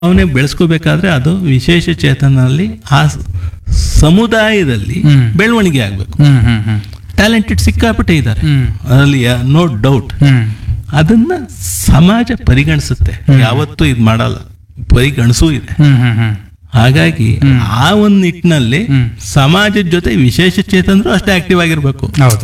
ಅವನೇ ಬೆಳೆಸ್ಕೋಬೇಕಾದ್ರೆ ಅದು ವಿಶೇಷ ಚೇತನಲ್ಲಿ ಆ ಸ- ಸಮುದಾಯದಲ್ಲಿ ಹ್ಮ್. ಬೆಳವಣಿಗೆ ಆಗಬೇಕು ಹ್ಮ್ ಹ್ಮ್ ಹ್ಮ್ ಟ್ಯಾಲೆಂಟೆಡ್ ಸಿಕ್ಕಾಪಟ್ಟೆ ಇದ್ದಾರೆ ಹ್ಮ್ ಅದರಲ್ಲಿ ನೋ ಡೌಟ್ ಹ್ಮ್ ಅದನ್ನ ಸಮಾಜ ಪರಿಗಣಿಸುತ್ತೆ ಯಾವತ್ತೂ ಇದು ಮಾಡಲ್ಲ ಪರಿಗಣಿಸೂ ಇದೆ ಹ್ಮ್ ಹ್ಮ್ ಹ್ಮ್ ಹಾಗಾಗಿ ಆ ಒಂದು ನಿಟ್ಟಿನಲ್ಲಿ ಹ್ಮ್. ಸಮಾಜದ ಜೊತೆ ವಿಶೇಷ ಚೇತನರು ಅಷ್ಟೇ ಆಕ್ಟಿವ್ ಆಗಿರ್ಬೇಕು ಹೌದು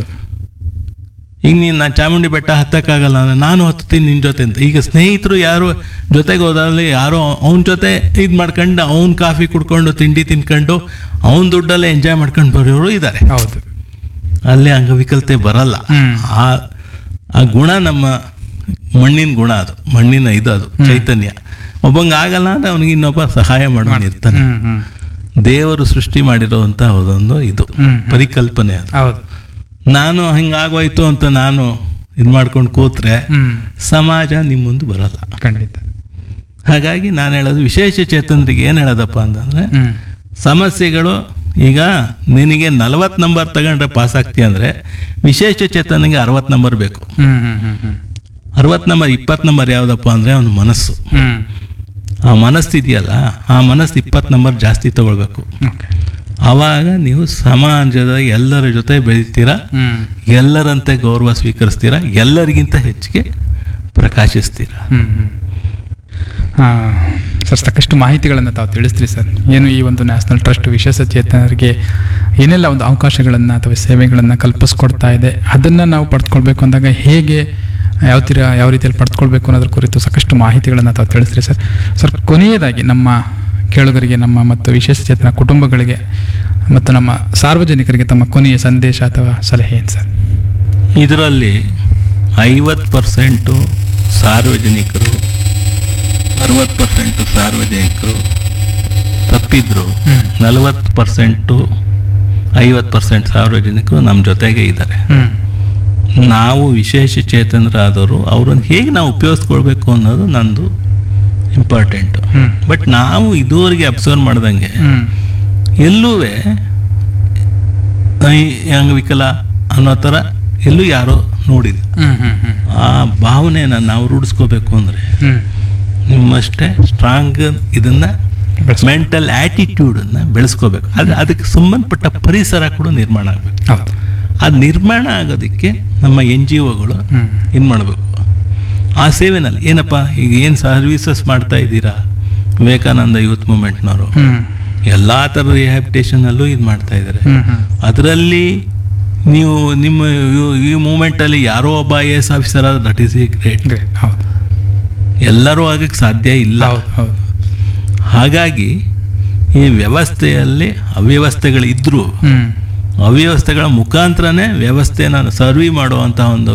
ಈಗ ನೀನು ನಾನು ಚಾಮುಂಡಿ ಬೆಟ್ಟ ಹತ್ತಕ್ಕಾಗಲ್ಲ ಅಂದ್ರೆ ನಾನು ಹತ್ತೀನಿ ನಿನ್ನ ಜೊತೆ ಅಂತ ಈಗ ಸ್ನೇಹಿತರು ಯಾರು ಜೊತೆಗೆ ಹೋದಲ್ಲಿ ಯಾರೋ ಅವನ ಜೊತೆ ಇದು ಮಾಡ್ಕೊಂಡು ಅವ್ನ ಕಾಫಿ ಕುಡ್ಕೊಂಡು ತಿಂಡಿ ತಿನ್ಕೊಂಡು ಅವನ ದುಡ್ಡಲ್ಲೇ ಎಂಜಾಯ್ ಮಾಡ್ಕೊಂಡು ಬರೋರು ಇದ್ದಾರೆ ಹೌದು ಅಲ್ಲಿ ಅಂಗವಿಕಲತೆ ಬರಲ್ಲ ಹ್ಮ್. ಆ ಆ ಗುಣ ನಮ್ಮ ಮಣ್ಣಿನ ಗುಣ ಅದು ಮಣ್ಣಿನ ಇದು ಅದು ಚೈತನ್ಯ ಒಬ್ಬಂಗೆ ಆಗಲ್ಲ ಅಂದ್ರೆ ಅವನಿಗೆ ಇನ್ನೊಬ್ಬ ಸಹಾಯ ಮಾಡೋನು ಇರ್ತಾನೆ ಹ್ಮ್ ಹ್ಮ್ ದೇವರು ಸೃಷ್ಟಿ ಮಾಡಿರುವಂತ ಒಂದು ಇದು ಹ್ಮ್. ಪರಿಕಲ್ಪನೆ ಅದು ಹೌದು ನಾನು ಹಿಂಗಾಗೋಯ್ತು ಅಂತ ನಾನು ಇದು ಮಾಡ್ಕೊಂಡು ಕೂತ್ರೆ ಹ್ಮ್ ಸಮಾಜ ನಿಮ್ಮ ಮುಂದೆ ಬರಲ್ಲ ಖಂಡಿತ ಹಾಗಾಗಿ ನಾನು ಹೇಳೋದು ವಿಶೇಷ ಚೇತನರಿಗೆ ಏನು ಹೇಳೋದಪ್ಪ ಅಂತಂದ್ರೆ ಹ್ಮ್ ಸಮಸ್ಯೆಗಳು ಈಗ ನಿನಗೆ ನಲವತ್ತು ನಂಬರ್ ತಗೊಂಡ್ರೆ ಪಾಸ್ ಆಗ್ತೀಯ ಅಂದರೆ ವಿಶೇಷ ಚೇತನಿಗೆ ಅರವತ್ತು ನಂಬರ್ ಬೇಕು ಹ್ಮ್ ಹ್ಮ್ ಹ್ಮ್ ಹ್ಮ್ ಅರವತ್ತು ನಂಬರ್ ಇಪ್ಪತ್ತು ನಂಬರ್ ಯಾವುದಪ್ಪ ಅಂದರೆ ಅವನ ಮನಸ್ಸು ಹ್ಮ್ ಆ ಮನಸ್ಸು ಇದೆಯಲ್ಲ ಆ ಮನಸ್ಸು ಇಪ್ಪತ್ತು ನಂಬರ್ ಜಾಸ್ತಿ ತಗೊಳ್ಬೇಕು ಓಕೆ ಆವಾಗ ನೀವು ಸಮಾಜದ ಎಲ್ಲರ ಜೊತೆ ಬೆಳಿತೀರಾ ಹ್ಮ್ ಎಲ್ಲರಂತೆ ಗೌರವ ಸ್ವೀಕರಿಸ್ತೀರಾ ಎಲ್ಲರಿಗಿಂತ ಹೆಚ್ಚಿಗೆ ಪ್ರಕಾಶಿಸ್ತೀರಾ ಹ್ಮ್ ಹ್ಮ್ ಹಾ, ಸರ್ ಸಾಕಷ್ಟು ಮಾಹಿತಿಗಳನ್ನು ತಾವು ತಿಳಿಸ್ತೀರಿ ಸರ್ ಏನು ಈ ಒಂದು ನ್ಯಾಷನಲ್ ಟ್ರಸ್ಟ್ ವಿಶೇಷ ಚೇತನರಿಗೆ ಏನೆಲ್ಲ ಒಂದು ಅವಕಾಶಗಳನ್ನು ಅಥವಾ ಸೇವೆಗಳನ್ನು ಕಲ್ಪಿಸ್ಕೊಡ್ತಾ ಇದೆ ಅದನ್ನು ನಾವು ಪಡೆದುಕೊಳ್ಬೇಕು ಅಂದಾಗ ಹೇಗೆ ಯಾವ ತೀರ ಯಾವ ರೀತಿಯಲ್ಲಿ ಪಡೆದುಕೊಳ್ಬೇಕು ಅನ್ನೋದ್ರ ಕುರಿತು ಸಾಕಷ್ಟು ಮಾಹಿತಿಗಳನ್ನು ತಾವು ತಿಳಿಸ್ತೀರಿ ಸರ್ ಸರ್ ಕೊನೆಯದಾಗಿ ನಮ್ಮ ಕೇಳುಗರಿಗೆ ನಮ್ಮ ಮತ್ತು ವಿಶೇಷ ಚೇತನ ಕುಟುಂಬಗಳಿಗೆ ಮತ್ತು ನಮ್ಮ ಸಾರ್ವಜನಿಕರಿಗೆ ತಮ್ಮ ಕೊನೆಯ ಸಂದೇಶ ಅಥವಾ ಸಲಹೆ ಏನು ಸರ್ ಇದರಲ್ಲಿ ಐವತ್ತು ಪರ್ಸೆಂಟು ಸಾರ್ವಜನಿಕರು ಅರವತ್ತು ಪರ್ಸೆಂಟು ಸಾರ್ವಜನಿಕರು ತಪ್ಪಿದ್ರು ಹ್ಮ್. ನಲವತ್ತು ಪರ್ಸೆಂಟು ಐವತ್ತು ಪರ್ಸೆಂಟ್ ಸಾರ್ವಜನಿಕರು ನಮ್ಮ ಜೊತೆಗೆ ಇದ್ದಾರೆ ಹ್ಮ್ ನಾವು ವಿಶೇಷ ಚೇತನರಾದವರು ಅವ್ರನ್ನ ಹೇಗೆ ನಾವು ಉಪಯೋಗಿಸ್ಕೊಳ್ಬೇಕು ಅನ್ನೋದು ನಂದು ಇಂಪಾರ್ಟೆಂಟು ಹ್ಮ್ ಬಟ್ ನಾವು ಇದುವರೆಗೆ ಅಬ್ಸರ್ವ್ ಮಾಡ್ದಂಗೆ ಹ್ಮ್ ಎಲ್ಲೂ ಅಂಗವಿಕಲ ಅನ್ನೋ ಥರ ಎಲ್ಲೂ ಯಾರೋ ನೋಡಿಲ್ಲ ಹ್ಮ್ ಹ್ಮ್ ಹ್ಮ್ ಆ ಭಾವನೆನ ನಾವು ರೂಢಿಸ್ಕೋಬೇಕು ಅಂದರೆ ಹ್ಮ್ ನಿಮ್ಮಷ್ಟೇ ಸ್ಟ್ರಾಂಗ್ ಇದನ್ನ ಬೆಳೆಸ್ಕೊ- ಮೆಂಟಲ್ ಆ್ಯಟಿಟ್ಯೂಡನ್ನು ಬೆಳೆಸ್ಕೋಬೇಕು ಅದು ಅದಕ್ಕೆ ಸಂಬಂಧಪಟ್ಟ ಪರಿಸರ ಕೂಡ ನಿರ್ಮಾಣ ಆಗಬೇಕು ಹೌದು ಅದು ನಿರ್ಮಾಣ ಆಗೋದಕ್ಕೆ ನಮ್ಮ ಎನ್ ಜಿ ಒಗಳು ಹ್ಮ್ ಏನು ಮಾಡಬೇಕು ಆ ಸೇವೆನಲ್ಲಿ ಏನಪ್ಪ ಈಗ ಏನು ಸರ್ವೀಸಸ್ ಮಾಡ್ತಾ ಇದ್ದೀರಾ ವಿವೇಕಾನಂದ ಯೂತ್ ಮೂಮೆಂಟ್ನವರು ಹ್ಮ್ ಎಲ್ಲ ಥರದ ರಿಹ್ಯಾಬಿಟೇಷನಲ್ಲೂ ಇದು ಮಾಡ್ತಾ ಇದ್ದಾರೆ ಹ್ಮ್ ಹ್ಮ್ ಅದರಲ್ಲಿ ನೀವು ನಿಮ್ಮ ಇವ್- ಈ ಮೂಮೆಂಟಲ್ಲಿ ಯಾರೋ ಒಬ್ಬ ಐ ಎಸ್ ಆಫೀಸರ್ ಆದ್ರೆ that is a great great ಹೌದು ಎಲ್ಲರೂ ಆಗಕ್ಕೆ ಸಾಧ್ಯ ಇಲ್ಲ ಹೌದು ಹೌದು ಹಾಗಾಗಿ ಈ ವ್ಯವಸ್ಥೆಯಲ್ಲಿ ಅವ್ಯವಸ್ಥೆಗಳಿದ್ರೂ ಹ್ಮ್ ಅವ್ಯವಸ್ಥೆಗಳ ಮುಖಾಂತರನೇ ವ್ಯವಸ್ಥೆನ ಸರ್ವಿ ಮಾಡುವಂಥ ಒಂದು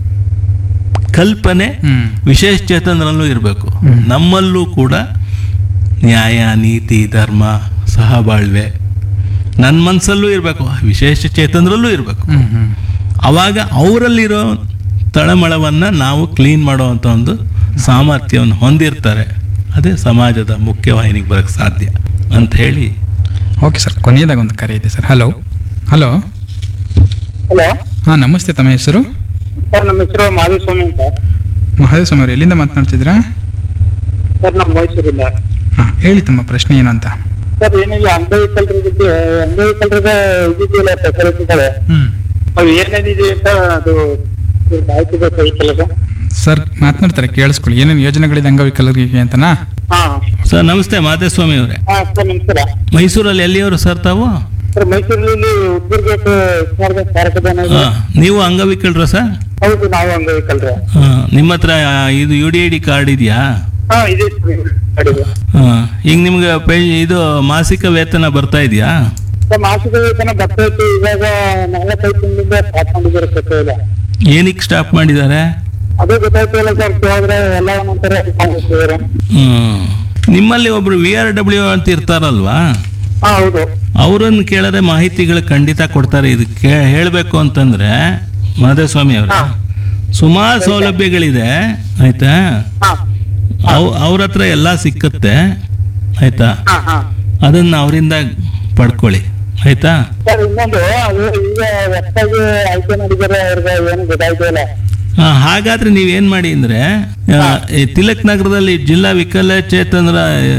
ಕಲ್ಪನೆ ಹ್ಮ್ ವಿಶೇಷ ಚೇತನರಲ್ಲೂ ಇರಬೇಕು ಹ್ಮ್. ನಮ್ಮಲ್ಲೂ ಕೂಡ ನ್ಯಾಯ ನೀತಿ ಧರ್ಮ ಸಹಬಾಳ್ವೆ ನನ್ನ ಮನಸ್ಸಲ್ಲೂ ಇರಬೇಕು ವಿಶೇಷ ಚೇತನರಲ್ಲೂ ಇರಬೇಕು ಹ್ಮ್ ಹ್ಮ್ ಅವಾಗ ಅವರಲ್ಲಿರೋ ತಳಮಳವನ್ನು ನಾವು ಕ್ಲೀನ್ ಮಾಡುವಂಥ ಒಂದು ಸಾಮರ್ಥ್ಯವನ್ನು ಹೊಂದಿರ್ತಾರೆ ಅದೇ ಸಮಾಜದ ಮುಖ್ಯವಾಹಿನಿಗೆ ಬರೋಕ್ಕೆ ಸಾಧ್ಯ ಅಂತ ಹೇಳಿ ಓಕೆ ಸರ್ ಕೊನೆಯದಾಗ ಒಂದು ಕರೆ ಇದೆ ಸರ್ ಹಲೋ ಹಲೋ ಹಲೋ ಹಾಂ ನಮಸ್ತೆ ತಮ್ಮ ಹೆಸರು ಸರ್ ನಮ್ಮ ಹೆಸರು ಮಾಧುಸ್ವಾಮಿ ಅಂತ ಮಹದೇವ್ ಅವರು ಎಲ್ಲಿಂದ ಮಾತನಾಡ್ತಿದ್ದೀರಾ ಸರ್ ನಮ್ಮ ಮೈಸೂರಿಂದ ಹಾಂ ಹೇಳಿ ತಮ್ಮ ಪ್ರಶ್ನೆ ಏನು ಅಂತ ಸರ್ ಏನಿಲ್ಲ ಅಂಗವಿಕಲರ ಬಗ್ಗೆ ಅಂಗವಿಕಲರದ ಇದಿದೆಯಲ್ಲ ಫೆಸಿಲಿಟಿಗಳು ಹ್ಞೂ ಅವು ಏನೇನಿದೆ ಅಂತ ಅದು ಇದು ಮಾಹಿತಿ ಬೇಕಾಗಿತ್ತಲ್ಲ ಸರ್ ಸರ್ ಮಾತನಾಡ್ತಾರೆ ಕೇಳಿಸ್ಕೊಳ್ಳಿ ಏನೇನು ಯೋಜನೆಗಳಿದೆ ಅಂಗವಿಕಲರಿಗೆ ಅಂತನಾ ಹಾ ಸರ್ ನಮಸ್ತೆ ಮಾಧೇಸ್ವಾಮಿ ಅವರೇ ಹಾ ಸರ್ ನಮಸ್ಕಾರ ಮೈಸೂರಲ್ಲಿ ಎಲ್ಲಿಯವರು ಸರ್ ತಾವು ಸರ್ ಮೈಸೂರಲ್ಲಿ ಉದ್ದುರ್ಗೇಟ್ ಸ್ಮಾರಕ ಕಾರ್ಯಕ್ರಮ ಹಾ, ನೀವು ಅಂಗವಿಕಲರ ಸರ್ ಹೌದು ನಾವು ಅಂಗವಿಕಲರ ಹಾ, ನಿಮ್ಮ ಹತ್ರ ಇದು U D I D card ಇದೆಯಾ ಹಾ ಇದೆ ಸರ್ ಅಡಿಗೆ ಹಾ, ಈಗ ನಿಮ್ಗೆ ಪೇ ಇದು ಮಾಸಿಕ ವೇತನ ಬರ್ತಾ ಇದೆಯಾ ಸರ್ ಮಾಸಿಕ ವೇತನ ಬರ್ತಾ ಇತ್ತು ಇವಾಗ ನಾಲ್ಕೈದು ತಿಂಗಳಿಂದ ಸ್ಟಾರ್ಟ್ ಮಾಡಿದ್ದಾರೆ ಕಟ್ಟೆ ಇಲ್ಲ ಏನಕ್ಕೆ ಸ್ಟಾಪ್ ಮಾಡಿದ್ದಾರೆ ಅದೇ ಗೊತ್ತಾಯ್ತಿಲ್ಲ ಸರ್ ಕೇಳಿದ್ರೆ ಎಲ್ಲ ಒಂದೊಂಥರ ಮಾಡ್ತಿದ್ದಾರೆ ಹ್ಮ್. ನಿಮ್ಮಲ್ಲಿ ಒಬ್ರು ವಿ ಆರ್ ಡಬ್ಲ್ಯೂ ಅಂತ ಇರ್ತಾರಲ್ವಾ ಹಾ ಹೌದು ಅವರನ್ನು ಕೇಳಿದ್ರೆ ಮಾಹಿತಿಗಳು ಖಂಡಿತ ಕೊಡ್ತಾರೆ ಇದು ಕೇ ಹೇಳಬೇಕು ಅಂತಂದ್ರೆ ಮಾಧವಸ್ವಾಮಿ ಅವರ ಹಾ. ಸುಮಾರು ಸೌಲಭ್ಯಗಳಿದೆ ಆಯ್ತಾ ಹಾ ಅವ್ ಅವ್ರ ಹತ್ರ ಎಲ್ಲ ಸಿಕ್ಕತ್ತೆ ಆಯ್ತಾ ಹಾ ಹಾ ಅದನ್ನ ಅವರಿಂದ ಪಡ್ಕೊಳ್ಳಿ ಆಯ್ತಾ ಸರ್ ಇನ್ನೊಂದು ಅದು ಈಗ ಹೊಸದಾಗಿ ಆಯ್ಕೆ ಮಾಡಿದ್ದಾರೆ ಅವ್ರಿಗೆ ಏನು ಗೊತ್ತಾಯ್ತಿಲ್ಲ ಆ, ಹಾಗಾದ್ರೆ ನೀವೇನ್ ಮಾಡಿ ಅಂದ್ರೆ ಆ, ಈ ತಿಲಕ್ ನಗರದಲ್ಲಿ ಜಿಲ್ಲಾ ವಿಕಲಚೇತನರ